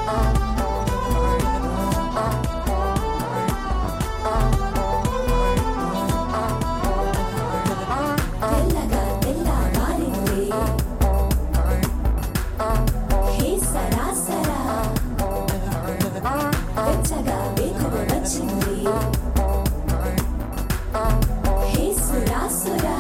తెల్లగా తెల్లవారింది హే సరాసరా వెచ్చగా వేకువ వచ్చింది హే సురాసురా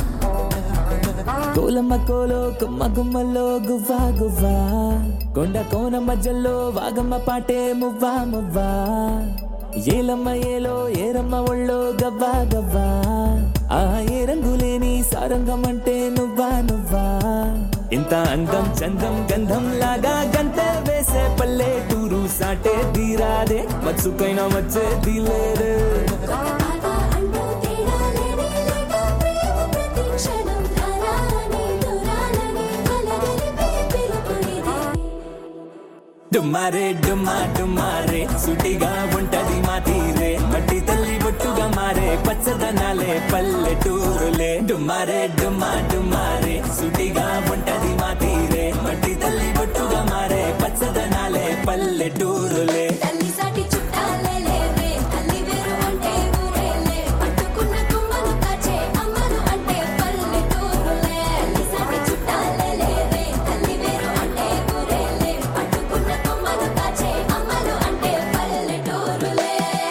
కోలమ్మ కోలో కొమ్మ గుమ్మలో గువ్వా గువ్వా కొండ కోన మధ్యలో వాగమ్మ పాటే మువ్వా మువ్వా ఏలమ్మ ఏలో ఏరమ్మ ఒళ్ళో గవ్వా గవ్వా ఆ ఏ రంగులేని సారంగం అంటే నువ్వా నువ్వా ఇంత అందం చందం గంధం లాగా గంత వేసే పల్లె టూరు సాటే తీరాదే మచ్చుకైనా వచ్చేది లేదే బాగా అంటూ తేడా లేనే లేక ప్రేమ ప్రతి క్షణం ధారాలని దూరాలని కలగలిపే పిలుపునిది డుమ్మారే డుమ్మా డుమ్మారే సుటిగా ఉంటది మా తీరే మట్టి తల్లి బొట్టుగా మారే పచ్చదనాలే పల్లెటూరులే డుమ్మారే డుమ్మా డుమ్మారే సుటిగా ఉంటది మా తీరే మట్టి తల్లి బొట్టుగా మారే పచ్చదనాలే పల్లెటూరులే తల్లి సాటి చుట్టాలే లేవే తల్లి వేరు అంటే ఊరేలే పట్టుకున్న కొమ్మను కాచే అమ్మను అంటే పల్లెటూరులే తల్లి సాటి చుట్టాలే లేవే తల్లి వేరు అంటే ఊరేలే పట్టుకున్న కొమ్మను కాచే అమ్మలు అంటే పల్లెటూరులే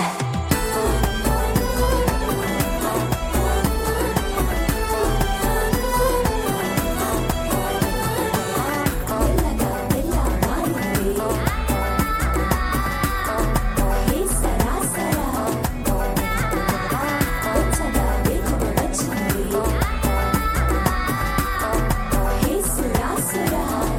తెల్లగా తెల్లవారింది హే సరాసరా వెచ్చగా వేకువ వచ్చింది హే సురాసురా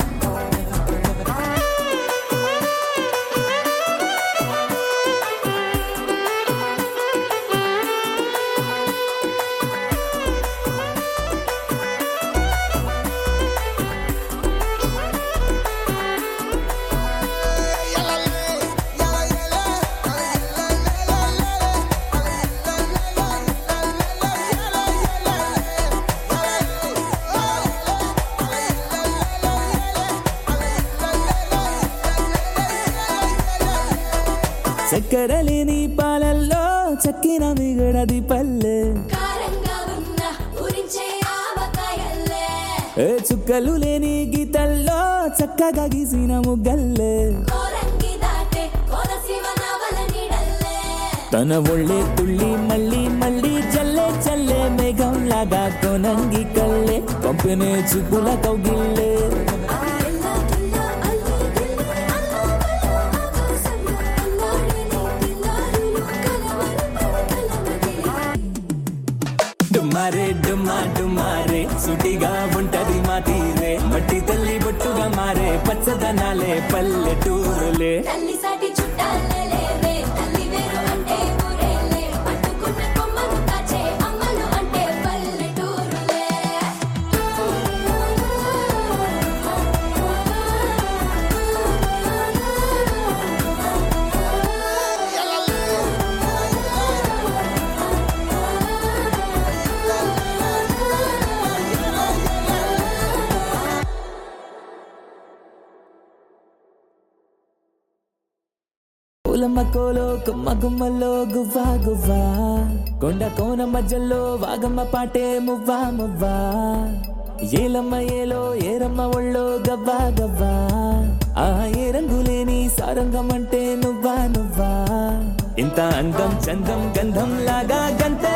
చక్కెర లేని పాలల్లో చక్కిన మిగడది పల్లె కారంగా ఉన్న ఉరించే ఆవకాయల్లే ఏ చుక్కలు లేని గీతల్లో చక్కగా గీసిన ముగ్గల్లే కోరంగి దాటే కోనసీమ నవల నీడల్లే తన ఒళ్ళే తుళ్ళి మళ్ళీ మళ్ళీ చల్లే చల్లే మేఘం లాగా కొనంగి కల్లే పంపినే చూపుల కౌగిల్లే అది ఎల్లా కిల్లా అల్లి గిల్లి అల్లా వల్ల ఆకాశంలో అల్లాడిని పిల్లారులు కలవరు కలమదిలి డుమ్మారే డుమ్మా డుమ్మారే సుటిగా ఉంటది మా తీరే మట్టి తల్లి బొట్టుగా మారే పచ్చదనాలే పల్లెటూరులే తల్లి సాటి చుట్టాలే లేవే తల్లి వేరు అంటే ఊరేలే పట్టుకున్న కొమ్మను కాచే అమ్మలు అంటే పల్లెటూరులే పూలమ్మ కోలో కొమ్మ గుమ్మల్లో గువ్వా గువ్వా కొండ కోన మధ్యలో వాగమ్మ పాటే మువ్వా మువ్వా ఏలమ్మ ఏలో ఏరమ్మ ఒళ్ళో గవ్వా గవ్వా ఆ ఏ రంగులేని సారంగం అంటే నువ్వా నువ్వా ఇంత అందం చందం గంధం లాగా గంతే